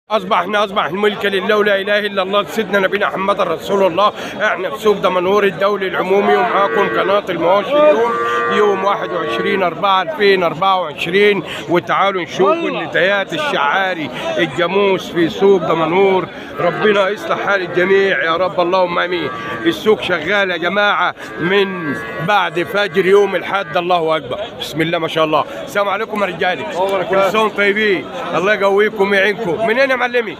اصبحنا اصبح الملك لله ولا اله الا الله سيدنا نبينا محمد رسول الله احنا في سوق دمنهور الدولي العمومي ومعاكم قناه المواشي اليوم يوم 21 4 2024 وتعالوا نشوفوا النتايات الشعاري الجاموس في سوق دمنهور ربنا يصلح حال الجميع يا رب اللهم امين السوق شغال يا جماعه من بعد فجر يوم الحد الله اكبر بسم الله ما شاء الله السلام عليكم يا رجالي كل سنه وانتم طيبين الله يقويكم ويعينكم منين يا معلمي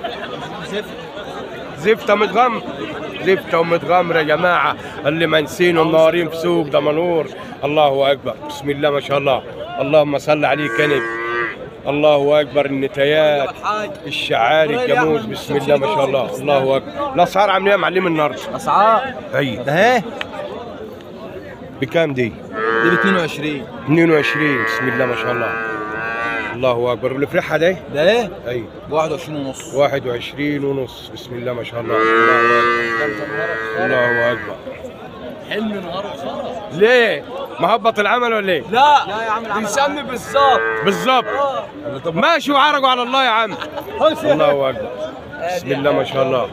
زفته متغمر زفته ومتغمر يا جماعه اللي منسين النارين في سوق دمنهور الله اكبر بسم الله ما شاء الله اللهم صل عليك يا نبي الله اكبر النتايات الشعاري الجاموس بسم الله ما شاء الله الله اكبر الاسعار عامله ايه يا معلم النهارده؟ اسعار اي ده اهي بكام دي؟ دي ب 22 22 بسم الله ما شاء الله الله اكبر والفرحه ده ده ايه اي ب 21 ونص 21 ونص بسم الله ما شاء الله الله اكبر الله اكبر حلم نهار خلاص ليه؟ مهبط العمل ولا ايه؟ لا لا يا عم بيسمي بالظبط بالظبط ماشي وعرجوا على الله يا عم الله اكبر بسم الله ما شاء الله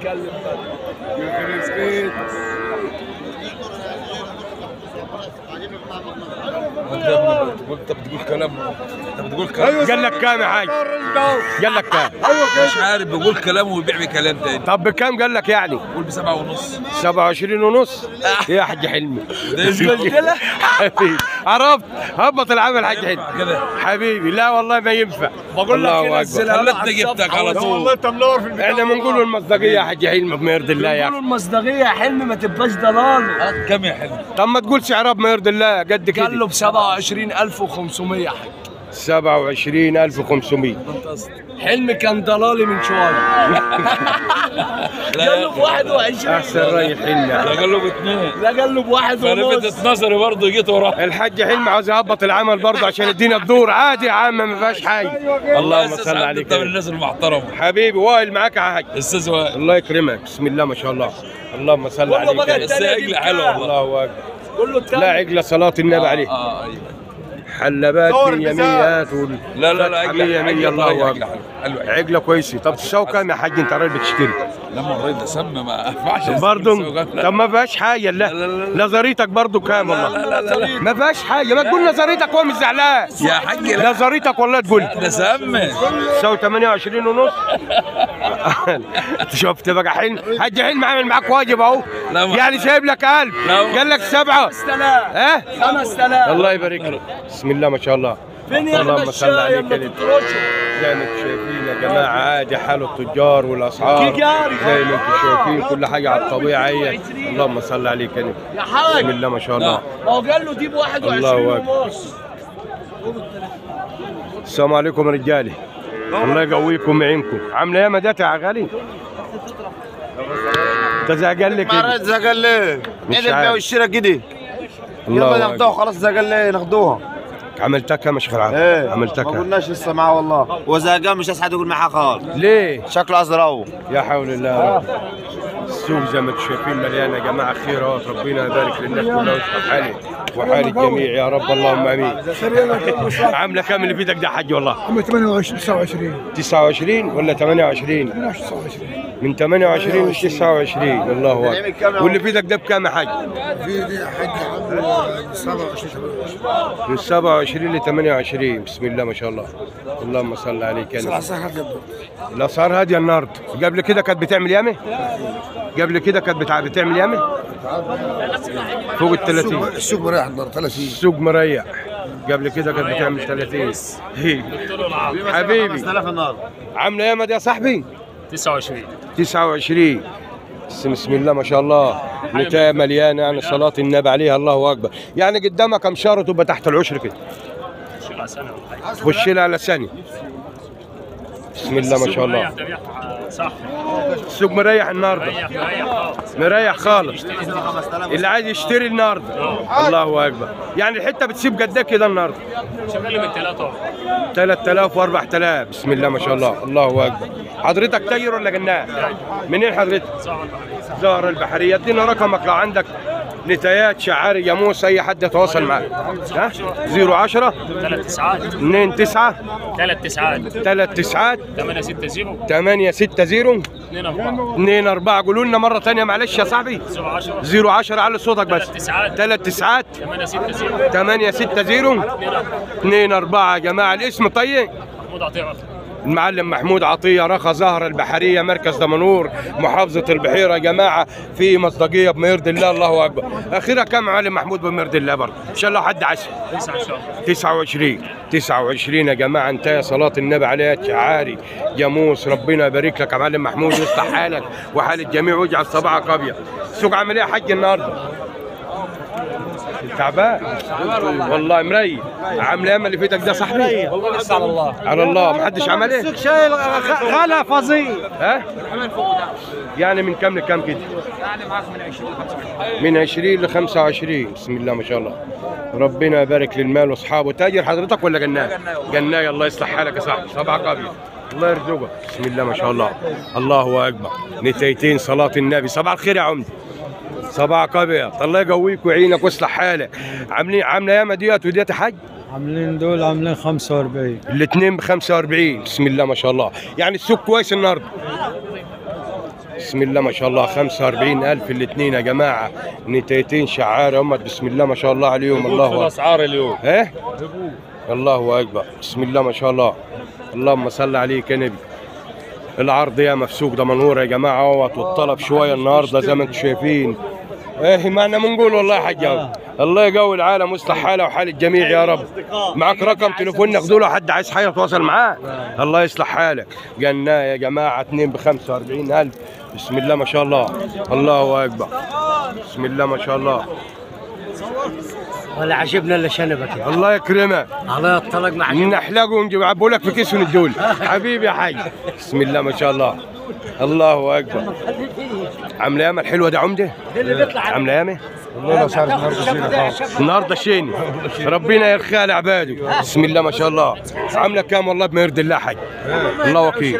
انت بتقول كلام انت بتقول كلام قال لك كام يا حاج؟ قال لك كام؟ مش عارف بيقول كلام ويبيع بكلام تاني طب بكام قال لك يعني؟ قول بسبعة ونص 27 ونص يا حاج حلمي ده قلت لك حبيبي عرفت هبط العمل حاج حلمي كده حبيبي لا والله ما ينفع بقول لك الله نزلها اكبر خلتني جبتك على طول انت منور في احنا بنقول المصداقيه يا حاج حلمي بما يرضي الله يا بيقولوا اخي المصداقيه يا حلم ما تبقاش ضلال كم يا حلمي طب ما تقول سعرها بما يرضي الله قد قال له كده ب 27500 يا حاج 27500 حلمي كان ضلالي من شويه قال له ب 21 احسن راي حلمي ده قال له باثنين لا قال له بواحد فانا ونص بدت نظري برضه جيت وراه الحاج حلمي عاوز يهبط العمل برضه عشان الدنيا تدور عادي يا عم ما فيهاش حاجه اللهم أستاذ صل عبد عليك انت يا من نبي. الناس المحترمه حبيبي وائل معاك يا حاج استاذ وائل الله يكرمك بسم الله ما شاء الله اللهم صل والله عليك بقى يا نبي. بس عجله حلوه والله الله اكبر قول له لا التاني عقله صلاه النبي عليه اه ايوه حلبات يميات لا لا لا عجله مية مية الله عجله اكبر حلوه حلوه عقله كويسه طب تساوي كام يا حاج انت راجل بتشتري لما مريض سم ما ينفعش برضه طب ما فيهاش حاجه لا لا، لا، لا. نظريتك برضه كام والله لا لا لا ما فيهاش حاجه ما تقول نظريتك هو مش زعلان يا حاج لا نظريتك والله تقول ده سم تساوي 28 ونص شفت بقى حلم حاج حلم عامل معاك واجب اهو لا، ما- يعني سايب لك 1000 لا. قال لك سبعه 5000 ها 5000 الله يبارك لك بسم الله ما شاء الله فين يا اللهم احمد صل الشاي عليك لما يا نبي. تترشوا زي ما انتم شايفين يا جماعه عادي حال التجار والاسعار تجاري. زي ما انتم شايفين كل حاجه على الطبيعه هي اللهم صل عليك يا نبي يا بسم حاج الله ما شاء الله ما هو قال له دي ب 21 الله أكبر. ونص السلام عليكم يا رجالي الله يقويكم ويعينكم عامله ايه يا مدات يا غالي انت زي قال لك مرات زي قال لي مش عيد البيع عارف. والشراء كده الله يلا ناخدوها أكبر. خلاص زي قال لي ناخدوها عملتها كم يا شيخ العرب ايه عملتها ما كم قلناش لسه معاه والله وزي قام مش اسعد يقول معاه خالص ليه شكله ازرق يا حول الله يا رب السوق زي ما انتم شايفين مليان يا جماعه خيرات ربنا يبارك للناس كلها ويصلح حالي وحال الجميع يا رب اللهم امين عامله كام اللي في ايدك ده يا حاج والله عام 28 29 29 ولا 28 29 من 28 ل 29 الله اكبر واللي في ايدك ده بكام يا حاج في دي حاج عمرو 27 28 من 27 ل 28 بسم الله ما شاء الله اللهم صل عليك يا نبي صح هات الاسعار هاديه النهارده قبل كده كانت بتعمل يامه قبل كده كانت بتع- بتعمل يامه فوق ال 30 السوق مريح النهارده 30 السوق مريح قبل كده كانت بتعمل 30 هي. حبيبي 5000 النهارده عامله ايه يا مدى يا صاحبي 29 29 بس بسم الله ما شاء الله نتاية مليانه يعني صلاه النبي عليها الله اكبر يعني قدامك كم شهر تبقى تحت العشر كده شبع سنه ولا حاجه خش لها على ثانيه بسم الله ما شاء الله تريح صح السوق مريح النهارده ريح ريح خالص مريح خالص اللي عايز يشتري النهارده الله اكبر يعني الحته بتسيب قد إيه كده النهارده شغال من ثلاثه 3000 و4000 بسم الله ما شاء الله الله اكبر حضرتك تاجر ولا جنان منين حضرتك صح البحرية زهر البحريه ادينا رقمك لو عندك نتايات شعاري جاموس اي حد يتواصل معاك ها 010 ثلاث تسعات 2 9 ثلاث تسعات 3 9 ثمانية ستة زيرو 8 6 0 اثنين أربعة 2 4 قولوا لنا مره ثانيه معلش يا صاحبي زيرو عشرة 010 على صوتك بس ثلاث تسعات 3 9 ثمانية ستة زيرو 8 6 0 2 4 يا جماعه الاسم طيب محمود عطية المعلم محمود عطيه رخا زهره البحريه مركز دمنهور محافظه البحيره يا جماعه في مصداقيه بما يرضي الله الله اكبر اخيرا كم معلم محمود بما يرضي الله برضه ان شاء الله حد عسل تسعة إن شاء الله 29 29 يا جماعه انتهى صلاه النبي عليه شعاري جاموس ربنا يبارك لك يا معلم محمود ويصلح حالك وحال الجميع واجعل صباحك ابيض السوق عامل ايه يا حاج النهارده؟ تعبان والله مريح عامل ايه اللي فيتك ده صاحبي؟ والله لسه على الله على الله ما حدش عمل ايه؟ شايل غلا فظيع ها؟ يعني من كم لكم كده؟ من 20 ل 25 بسم الله ما شاء الله ربنا يبارك للمال واصحابه تاجر حضرتك ولا جناي؟ جناي الله يصلح حالك يا صاحبي صباحك ابيض الله يرزقك بسم الله ما شاء الله الله اكبر نتيتين صلاه النبي صباح الخير يا عمدي صباحك ابيض الله يقويك ويعينك ويصلح حالك عاملين عامله ياما ديت وديت يا حاج عاملين دول عاملين 45 الاثنين ب 45 بسم الله ما شاء الله يعني السوق كويس النهارده بسم الله ما شاء الله 45 ألف الاثنين يا جماعة نتيتين شعار أمة بسم الله ما شاء الله عليهم الله أكبر الاسعار اليوم ايه الله أكبر بسم الله ما شاء الله اللهم صل عليك يا نبي العرض يا مفسوق دمنهور يا جماعة اهوت والطلب شوية النهاردة زي ما انتم شايفين ايه ما احنا بنقول والله يا حاج أهو. الله يقوي العالم ويصلح حاله وحال الجميع يا رب معك رقم تليفون ناخذوا له حد عايز حاجه يتواصل معاه الله يصلح حالك جناه يا جماعه اتنين ب 45000 بسم الله ما شاء الله الله اكبر بسم الله ما شاء الله ولا عجبنا الا شنبك يا الله يكرمك الله يطلق مع نحلقه ونجيب عبوا لك في كيس وندول حبيبي يا حاج بسم الله ما شاء الله الله اكبر عامله ياما الحلوه دي عمده عامله ياما النهارده شيني ربنا يرخيها لعباده بسم الله ما شاء الله عامله كام والله بما يرضي الله حاج الله وكيل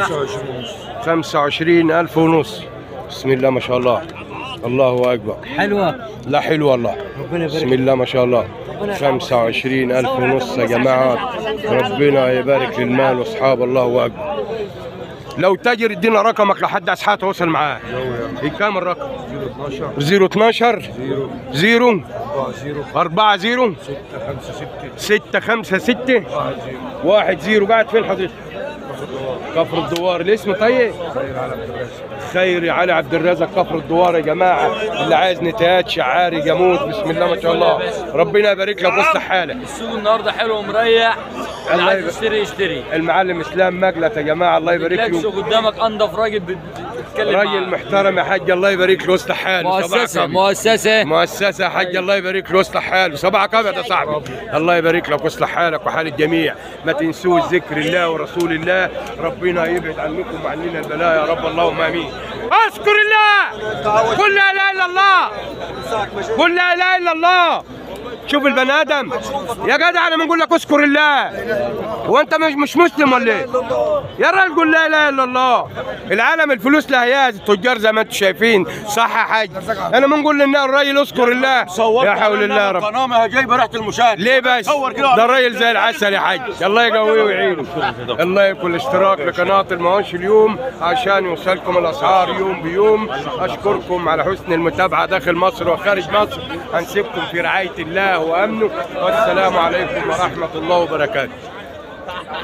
25000 ونص بسم الله ما شاء الله الله اكبر حلوه لا حلو والله بسم الله ما شاء الله 25000 ونص يا جماعة ربنا يبارك للمال واصحاب الله اكبر لو تاجر ادينا رقمك لحد اسحاق تواصل معاه ايه كام الرقم 012 0 4 0 6 5 6 1 0 قاعد فين حضرتك؟ كفر الدوار الاسم طيب خيري علي عبد الرازق كفر الدوار يا جماعه اللي عايز نتايات شعاري جاموس بسم الله ما شاء الله ربنا يبارك لك ويصلح حالك السوق النهارده حلو ومريح اللي الله عايز يبارك. يشتري يشتري المعلم اسلام مجلت يا جماعه الله يبارك تلاقي له السوق قدامك انضف راجل بت- بتتكلم راجل معاه. محترم يا حاج الله يبارك له ويصلح حاله مؤسسه صباحك مؤسسه مؤسسة حاج الله يبارك له ويصلح حاله صباحك ابيض يا صاحبي الله يبارك لك ويصلح حالك وحال الجميع ما تنسوش ذكر الله ورسول الله ربنا يبعد عنكم وعننا البلاء يا رب اللهم امين اذكر الله قل لا اله الا الله قل لا اله الا الله شوف البني ادم يا جدع انا بنقول لك اذكر الله هو انت مش مش مسلم ولا ايه؟ يا راجل قول لا اله الا الله العالم الفلوس لها هياز التجار زي ما انتم شايفين صح يا حاج انا بنقول للناس الراجل اذكر الله يا حول الله يا رب قناه جايبه ريحه المشاهد ليه بس؟ ده الراجل زي العسل يا حاج الله يقويه ويعينه الله يكون الاشتراك لقناة المعاش اليوم عشان يوصلكم الاسعار يوم بيوم اشكركم على حسن المتابعة داخل مصر وخارج مصر هنسيبكم في رعاية الله وامنه والسلام عليكم ورحمة الله وبركاته